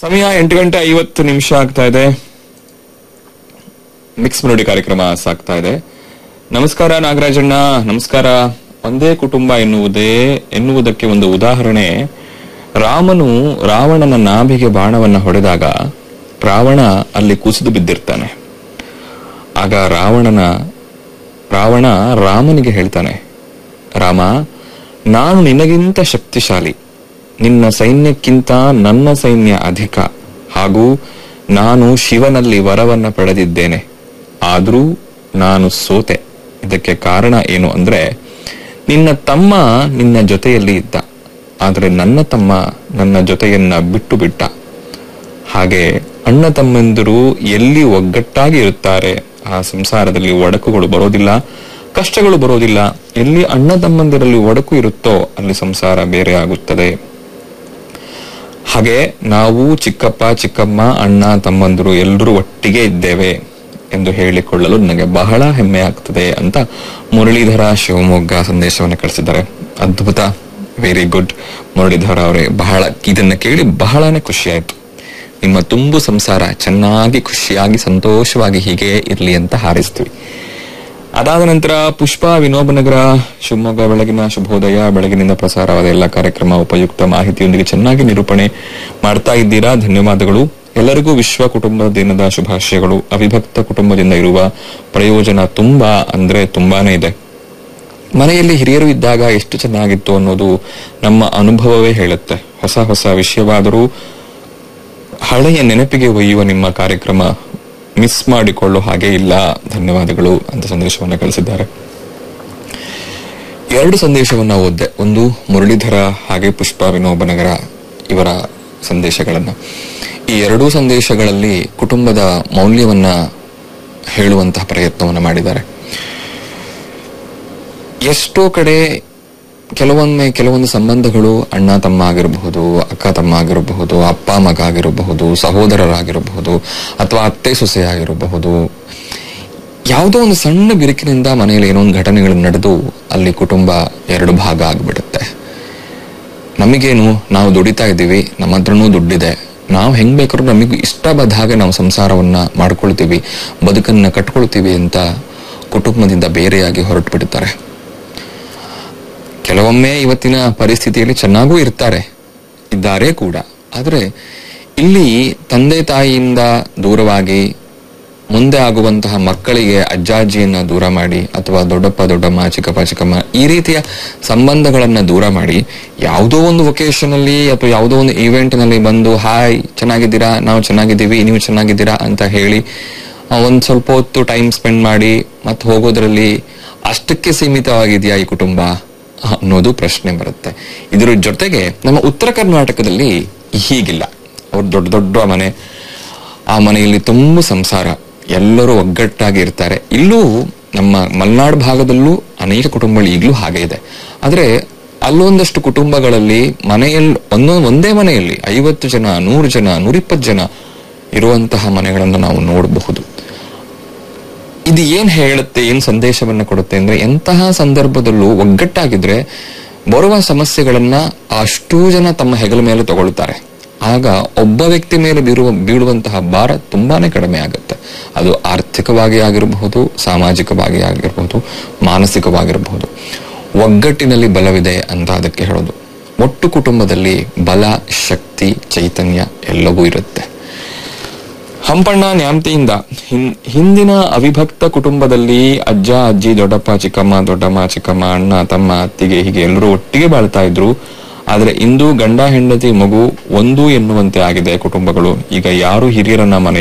ಸಮಯ ಎಂಟು ಗಂಟೆ ಐವತ್ತು ನಿಮಿಷ ಆಗ್ತಾ ಇದೆ ಮಿಕ್ಸ್ ಮೆಲೋಡಿ ಕಾರ್ಯಕ್ರಮ ಸಾಗ್ತಾ ಇದೆ ನಮಸ್ಕಾರ ನಾಗರಾಜಣ್ಣ ನಮಸ್ಕಾರ ಒಂದೇ ಕುಟುಂಬ ಎನ್ನುವುದೇ ಎನ್ನುವುದಕ್ಕೆ ಒಂದು ಉದಾಹರಣೆ ರಾಮನು ರಾವಣನ ನಾಭಿಗೆ ಬಾಣವನ್ನ ಹೊಡೆದಾಗ ರಾವಣ ಅಲ್ಲಿ ಕುಸಿದು ಬಿದ್ದಿರ್ತಾನೆ ಆಗ ರಾವಣನ ರಾವಣ ರಾಮನಿಗೆ ಹೇಳ್ತಾನೆ ರಾಮ ನಾನು ನಿನಗಿಂತ ಶಕ್ತಿಶಾಲಿ ನಿನ್ನ ಸೈನ್ಯಕ್ಕಿಂತ ನನ್ನ ಸೈನ್ಯ ಅಧಿಕ ಹಾಗೂ ನಾನು ಶಿವನಲ್ಲಿ ವರವನ್ನ ಪಡೆದಿದ್ದೇನೆ ಆದರೂ ನಾನು ಸೋತೆ ಇದಕ್ಕೆ ಕಾರಣ ಏನು ಅಂದ್ರೆ ನಿನ್ನ ತಮ್ಮ ನಿನ್ನ ಜೊತೆಯಲ್ಲಿ ಇದ್ದ ಆದರೆ ನನ್ನ ತಮ್ಮ ನನ್ನ ಜೊತೆಯನ್ನ ಬಿಟ್ಟು ಬಿಟ್ಟ ಹಾಗೆ ಅಣ್ಣ ತಮ್ಮಂದಿರು ಎಲ್ಲಿ ಒಗ್ಗಟ್ಟಾಗಿ ಇರುತ್ತಾರೆ ಆ ಸಂಸಾರದಲ್ಲಿ ಒಡಕುಗಳು ಬರೋದಿಲ್ಲ ಕಷ್ಟಗಳು ಬರೋದಿಲ್ಲ ಎಲ್ಲಿ ಅಣ್ಣ ತಮ್ಮಂದಿರಲ್ಲಿ ಒಡಕು ಇರುತ್ತೋ ಅಲ್ಲಿ ಸಂಸಾರ ಬೇರೆ ಆಗುತ್ತದೆ ಹಾಗೆ ನಾವು ಚಿಕ್ಕಪ್ಪ ಚಿಕ್ಕಮ್ಮ ಅಣ್ಣ ತಮ್ಮಂದಿರು ಎಲ್ಲರೂ ಒಟ್ಟಿಗೆ ಇದ್ದೇವೆ ಎಂದು ಹೇಳಿಕೊಳ್ಳಲು ನನಗೆ ಬಹಳ ಹೆಮ್ಮೆ ಆಗ್ತದೆ ಅಂತ ಮುರಳೀಧರ ಶಿವಮೊಗ್ಗ ಸಂದೇಶವನ್ನು ಕಳಿಸಿದ್ದಾರೆ ಅದ್ಭುತ ವೆರಿ ಗುಡ್ ಮುರಳೀಧರ ಅವರೇ ಬಹಳ ಇದನ್ನ ಕೇಳಿ ಬಹಳನೇ ಖುಷಿ ಆಯ್ತು ನಿಮ್ಮ ತುಂಬು ಸಂಸಾರ ಚೆನ್ನಾಗಿ ಖುಷಿಯಾಗಿ ಸಂತೋಷವಾಗಿ ಹೀಗೆ ಇರಲಿ ಅಂತ ಹಾರೈಸ್ತೀವಿ ಅದಾದ ನಂತರ ಪುಷ್ಪ ವಿನೋಬನಗರ ಶಿವಮೊಗ್ಗ ಬೆಳಗಿನ ಶುಭೋದಯ ಬೆಳಗಿನಿಂದ ಪ್ರಸಾರವಾದ ಎಲ್ಲ ಕಾರ್ಯಕ್ರಮ ಉಪಯುಕ್ತ ಮಾಹಿತಿಯೊಂದಿಗೆ ಚೆನ್ನಾಗಿ ನಿರೂಪಣೆ ಮಾಡ್ತಾ ಇದ್ದೀರಾ ಧನ್ಯವಾದಗಳು ಎಲ್ಲರಿಗೂ ವಿಶ್ವ ಕುಟುಂಬ ದಿನದ ಶುಭಾಶಯಗಳು ಅವಿಭಕ್ತ ಕುಟುಂಬದಿಂದ ಇರುವ ಪ್ರಯೋಜನ ತುಂಬಾ ಅಂದ್ರೆ ತುಂಬಾನೇ ಇದೆ ಮನೆಯಲ್ಲಿ ಹಿರಿಯರು ಇದ್ದಾಗ ಎಷ್ಟು ಚೆನ್ನಾಗಿತ್ತು ಅನ್ನೋದು ನಮ್ಮ ಅನುಭವವೇ ಹೇಳುತ್ತೆ ಹೊಸ ಹೊಸ ವಿಷಯವಾದರೂ ಹಳೆಯ ನೆನಪಿಗೆ ಒಯ್ಯುವ ನಿಮ್ಮ ಕಾರ್ಯಕ್ರಮ ಮಿಸ್ ಮಾಡಿಕೊಳ್ಳೋ ಹಾಗೆ ಇಲ್ಲ ಧನ್ಯವಾದಗಳು ಅಂತ ಸಂದೇಶವನ್ನ ಕಳಿಸಿದ್ದಾರೆ ಎರಡು ಸಂದೇಶವನ್ನ ಓದ್ದೆ ಒಂದು ಮುರಳೀಧರ ಹಾಗೆ ಪುಷ್ಪ ವಿನೋಬನಗರ ಇವರ ಸಂದೇಶಗಳನ್ನ ಈ ಎರಡೂ ಸಂದೇಶಗಳಲ್ಲಿ ಕುಟುಂಬದ ಮೌಲ್ಯವನ್ನ ಹೇಳುವಂತಹ ಪ್ರಯತ್ನವನ್ನ ಮಾಡಿದ್ದಾರೆ ಎಷ್ಟೋ ಕಡೆ ಕೆಲವೊಮ್ಮೆ ಕೆಲವೊಂದು ಸಂಬಂಧಗಳು ಅಣ್ಣ ತಮ್ಮ ಆಗಿರಬಹುದು ಅಕ್ಕ ತಮ್ಮ ಆಗಿರಬಹುದು ಅಪ್ಪ ಮಗ ಆಗಿರಬಹುದು ಸಹೋದರರಾಗಿರಬಹುದು ಅಥವಾ ಅತ್ತೆ ಸೊಸೆ ಆಗಿರಬಹುದು ಯಾವುದೋ ಒಂದು ಸಣ್ಣ ಬಿರುಕಿನಿಂದ ಮನೆಯಲ್ಲಿ ಏನೋ ಒಂದು ಘಟನೆಗಳು ನಡೆದು ಅಲ್ಲಿ ಕುಟುಂಬ ಎರಡು ಭಾಗ ಆಗಿಬಿಡುತ್ತೆ ನಮಗೇನು ನಾವು ದುಡಿತಾ ಇದ್ದೀವಿ ನಮ್ಮ ಹತ್ರನೂ ದುಡ್ಡಿದೆ ನಾವು ಹೆಂಗ್ ಬೇಕಾದ್ರೂ ನಮಗೆ ಇಷ್ಟ ಬಂದ ಹಾಗೆ ನಾವು ಸಂಸಾರವನ್ನ ಮಾಡ್ಕೊಳ್ತೀವಿ ಬದುಕನ್ನ ಕಟ್ಕೊಳ್ತೀವಿ ಅಂತ ಕುಟುಂಬದಿಂದ ಬೇರೆಯಾಗಿ ಹೊರಟು ಬಿಡುತ್ತಾರೆ ಕೆಲವೊಮ್ಮೆ ಇವತ್ತಿನ ಪರಿಸ್ಥಿತಿಯಲ್ಲಿ ಚೆನ್ನಾಗೂ ಇರ್ತಾರೆ ಇದ್ದಾರೆ ಕೂಡ ಆದ್ರೆ ಇಲ್ಲಿ ತಂದೆ ತಾಯಿಯಿಂದ ದೂರವಾಗಿ ಮುಂದೆ ಆಗುವಂತಹ ಮಕ್ಕಳಿಗೆ ಅಜ್ಜಾಜಿಯನ್ನ ದೂರ ಮಾಡಿ ಅಥವಾ ದೊಡ್ಡಪ್ಪ ದೊಡ್ಡಮ್ಮ ಚಿಕ್ಕಪ್ಪ ಚಿಕ್ಕಮ್ಮ ಈ ರೀತಿಯ ಸಂಬಂಧಗಳನ್ನ ದೂರ ಮಾಡಿ ಯಾವುದೋ ಒಂದು ಒಕೇಶನ್ ಅಲ್ಲಿ ಅಥವಾ ಯಾವುದೋ ಒಂದು ಇವೆಂಟ್ ನಲ್ಲಿ ಬಂದು ಹಾಯ್ ಚೆನ್ನಾಗಿದ್ದೀರಾ ನಾವು ಚೆನ್ನಾಗಿದ್ದೀವಿ ನೀವು ಚೆನ್ನಾಗಿದ್ದೀರಾ ಅಂತ ಹೇಳಿ ಆ, ಒಂದ್ ಸ್ವಲ್ಪ ಹೊತ್ತು ಟೈಮ್ ಸ್ಪೆಂಡ್ ಮಾಡಿ ಮತ್ತೆ ಹೋಗೋದ್ರಲ್ಲಿ ಅಷ್ಟಕ್ಕೆ ಸೀಮಿತವಾಗಿದೆಯಾ ಈ ಕುಟುಂಬ ಅನ್ನೋದು ಪ್ರಶ್ನೆ ಬರುತ್ತೆ ಇದರ ಜೊತೆಗೆ ನಮ್ಮ ಉತ್ತರ ಕರ್ನಾಟಕದಲ್ಲಿ ಹೀಗಿಲ್ಲ ಅವ್ರು ದೊಡ್ಡ ದೊಡ್ಡ ಮನೆ ಆ ಮನೆಯಲ್ಲಿ ತುಂಬ ಸಂಸಾರ ಎಲ್ಲರೂ ಒಗ್ಗಟ್ಟಾಗಿ ಇರ್ತಾರೆ ಇಲ್ಲೂ ನಮ್ಮ ಮಲೆನಾಡು ಭಾಗದಲ್ಲೂ ಅನೇಕ ಕುಟುಂಬಗಳು ಈಗಲೂ ಹಾಗೆ ಇದೆ ಆದ್ರೆ ಅಲ್ಲೊಂದಷ್ಟು ಕುಟುಂಬಗಳಲ್ಲಿ ಮನೆಯಲ್ಲಿ ಒಂದೊಂದು ಒಂದೇ ಮನೆಯಲ್ಲಿ ಐವತ್ತು ಜನ ನೂರು ಜನ ನೂರಿಪ್ಪತ್ತು ಜನ ಇರುವಂತಹ ಮನೆಗಳನ್ನು ನಾವು ನೋಡಬಹುದು ಇದು ಏನ್ ಹೇಳುತ್ತೆ ಏನ್ ಸಂದೇಶವನ್ನ ಕೊಡುತ್ತೆ ಅಂದ್ರೆ ಎಂತಹ ಸಂದರ್ಭದಲ್ಲೂ ಒಗ್ಗಟ್ಟಾಗಿದ್ರೆ ಬರುವ ಸಮಸ್ಯೆಗಳನ್ನ ಅಷ್ಟೂ ಜನ ತಮ್ಮ ಹೆಗಲ ಮೇಲೆ ತಗೊಳ್ತಾರೆ ಆಗ ಒಬ್ಬ ವ್ಯಕ್ತಿ ಮೇಲೆ ಬೀರುವ ಬೀಳುವಂತಹ ಭಾರ ತುಂಬಾನೇ ಕಡಿಮೆ ಆಗುತ್ತೆ ಅದು ಆರ್ಥಿಕವಾಗಿ ಆಗಿರಬಹುದು ಸಾಮಾಜಿಕವಾಗಿ ಆಗಿರಬಹುದು ಮಾನಸಿಕವಾಗಿರಬಹುದು ಒಗ್ಗಟ್ಟಿನಲ್ಲಿ ಬಲವಿದೆ ಅಂತ ಅದಕ್ಕೆ ಹೇಳೋದು ಒಟ್ಟು ಕುಟುಂಬದಲ್ಲಿ ಬಲ ಶಕ್ತಿ ಚೈತನ್ಯ ಎಲ್ಲವೂ ಇರುತ್ತೆ ಹಂಪಣ್ಣ ನ್ಯಾಮ್ತಿಯಿಂದ ಹಿಂ- ಹಿಂದಿನ ಅವಿಭಕ್ತ ಕುಟುಂಬದಲ್ಲಿ ಅಜ್ಜ ಅಜ್ಜಿ ದೊಡ್ಡಪ್ಪ ಚಿಕ್ಕಮ್ಮ ದೊಡ್ಡಮ್ಮ ಚಿಕ್ಕಮ್ಮ ಅಣ್ಣ ತಮ್ಮ ಅತ್ತಿಗೆ ಹೀಗೆ ಎಲ್ಲರೂ ಒಟ್ಟಿಗೆ ಬಾಳ್ತಾ ಇದ್ರು ಆದ್ರೆ ಇಂದು ಗಂಡ ಹೆಂಡತಿ ಮಗು ಒಂದು ಎನ್ನುವಂತೆ ಆಗಿದೆ ಕುಟುಂಬಗಳು ಈಗ ಯಾರು ಹಿರಿಯರನ್ನ ಮನೆ